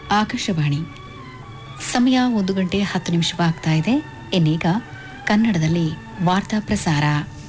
ಆಕಾಶವಾಣಿ ಸಮಯ ಒಂದು ಗಂಟೆ ಹತ್ತು ನಿಮಿಷವಾಗ್ತಾ ಇದೆ ಇನ್ನೀಗ ಕನ್ನಡದಲ್ಲಿ ವಾರ್ತಾ ಪ್ರಸಾರ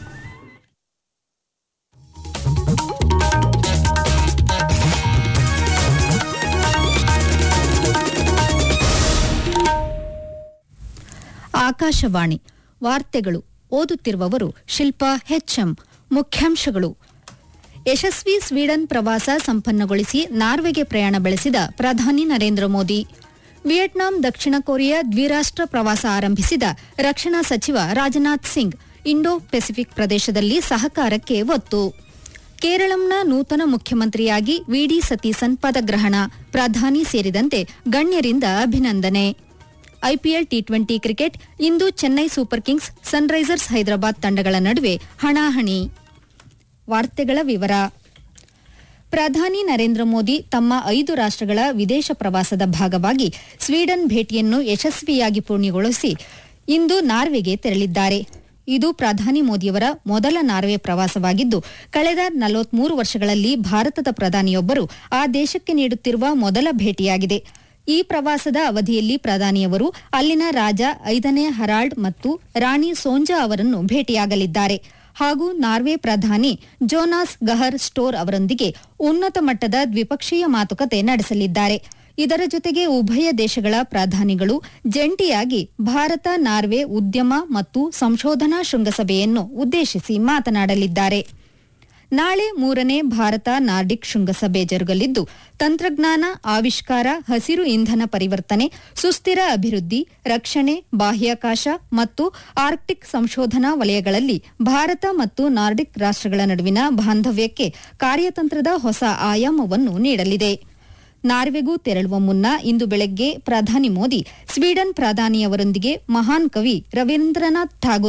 ಆಕಾಶವಾಣಿ ವಾರ್ತೆಗಳು ಓದುತ್ತಿರುವವರು ಶಿಲ್ಪಾ ಹೆಚ್ಎಂ ಮುಖ್ಯಾಂಶಗಳು ಯಶಸ್ವಿ ಸ್ವೀಡನ್ ಪ್ರವಾಸ ಸಂಪನ್ನಗೊಳಿಸಿ ನಾರ್ವೆಗೆ ಪ್ರಯಾಣ ಬೆಳೆಸಿದ ಪ್ರಧಾನಿ ನರೇಂದ್ರ ಮೋದಿ ವಿಯೆಟ್ನಾಂ ದಕ್ಷಿಣ ಕೊರಿಯಾ ದ್ವಿರಾಷ್ಟ್ರ ಪ್ರವಾಸ ಆರಂಭಿಸಿದ ರಕ್ಷಣಾ ಸಚಿವ ರಾಜನಾಥ್ ಸಿಂಗ್ ಇಂಡೋ ಪೆಸಿಫಿಕ್ ಪ್ರದೇಶದಲ್ಲಿ ಸಹಕಾರಕ್ಕೆ ಒತ್ತು ಕೇರಳಂನ ನೂತನ ಮುಖ್ಯಮಂತ್ರಿಯಾಗಿ ವಿಡಿ ಸತೀಸನ್ ಪದಗ್ರಹಣ ಪ್ರಧಾನಿ ಸೇರಿದಂತೆ ಗಣ್ಯರಿಂದ ಅಭಿನಂದನೆ ಐಪಿಎಲ್ ಟಿ ಟ್ವೆಂಟಿ ಕ್ರಿಕೆಟ್ ಇಂದು Chennai super kings sunrisers Hyderabad ತಂಡಗಳ ನಡುವೆ ಹಣಾಹಣಿ ವಾರ್ತೆಗಳ ವಿವರ ಪ್ರಧಾನಿ ನರೇಂದ್ರ ಮೋದಿ ತಮ್ಮ ಐದು ರಾಷ್ಟ್ರಗಳ ವಿದೇಶ ಪ್ರವಾಸದ ಭಾಗವಾಗಿ ಸ್ವೀಡನ್ ಭೇಟಿಯನ್ನು ಯಶಸ್ವಿಯಾಗಿ ಪೂರ್ಣಗೊಳಿಸಿ ಇಂದು ನಾರ್ವೆಗೆ ತೆರಳಿದ್ದಾರೆ ಇದು ಪ್ರಧಾನಿ ಮೋದಿಯವರ ಮೊದಲ ನಾರ್ವೆ ಪ್ರವಾಸವಾಗಿದ್ದು ಕಳೆದ ನಲವತ್ಮೂರು ವರ್ಷಗಳಲ್ಲಿ ಭಾರತದ ಪ್ರಧಾನಿಯೊಬ್ಬರು ಆ ದೇಶಕ್ಕೆ ನೀಡುತ್ತಿರುವ ಮೊದಲ ಭೇಟಿಯಾಗಿದೆ ಈ ಪ್ರವಾಸದ ಅವಧಿಯಲ್ಲಿ ಪ್ರಧಾನಿಯವರು ಅಲ್ಲಿನ ರಾಜ ಐದನೇ ಹರಾಲ್ಡ್ ಮತ್ತು ರಾಣಿ ಸೋಂಜಾ ಅವರನ್ನು ಭೇಟಿಯಾಗಲಿದ್ದಾರೆ ಹಾಗೂ ನಾರ್ವೆ ಪ್ರಧಾನಿ ಜೋನಾಸ್ ಗಹರ್ ಸ್ಟೋರ್ ಅವರೊಂದಿಗೆ ಉನ್ನತ ಮಟ್ಟದ ದ್ವಿಪಕ್ಷೀಯ ಮಾತುಕತೆ ನಡೆಸಲಿದ್ದಾರೆ ಇದರ ಜೊತೆಗೆ ಉಭಯ ದೇಶಗಳ ಪ್ರಧಾನಿಗಳು ಜಂಟಿಯಾಗಿ ಭಾರತ ನಾರ್ವೆ ಉದ್ಯಮ ಮತ್ತು ಸಂಶೋಧನಾ ಶೃಂಗಸಭೆಯನ್ನು ಉದ್ದೇಶಿಸಿ ಮಾತನಾಡಲಿದ್ದಾರೆ ನಾಳೆ ಮೂರನೇ ಭಾರತ ನಾರ್ಡಿಕ್ ಶೃಂಗಸಭೆ ಜರುಗಲಿದ್ದು ತಂತ್ರಜ್ಞಾನ ಆವಿಷ್ಕಾರ ಹಸಿರು ಇಂಧನ ಪರಿವರ್ತನೆ ಸುಸ್ಥಿರ ಅಭಿವೃದ್ಧಿ ರಕ್ಷಣೆ ಬಾಹ್ಯಾಕಾಶ ಮತ್ತು ಆರ್ಕ್ಟಿಕ್ ಸಂಶೋಧನಾ ವಲಯಗಳಲ್ಲಿ ಭಾರತ ಮತ್ತು ನಾರ್ಡಿಕ್ ರಾಷ್ಟ್ರಗಳ ನಡುವಿನ ಬಾಂಧವ್ಯಕ್ಕೆ ಕಾರ್ಯತಂತ್ರದ ಹೊಸ ಆಯಾಮವನ್ನು ನೀಡಲಿದೆ ನಾರ್ವೆಗೂ ತೆರಳುವ ಮುನ್ನ ಇಂದು ಬೆಳಗ್ಗೆ ಪ್ರಧಾನಿ ಮೋದಿ ಸ್ವೀಡನ್ ಪ್ರಧಾನಿಯವರೊಂದಿಗೆ ಮಹಾನ್ ಕವಿ ರವೀಂದ್ರನಾಥ್ ಠಾಗೋರ್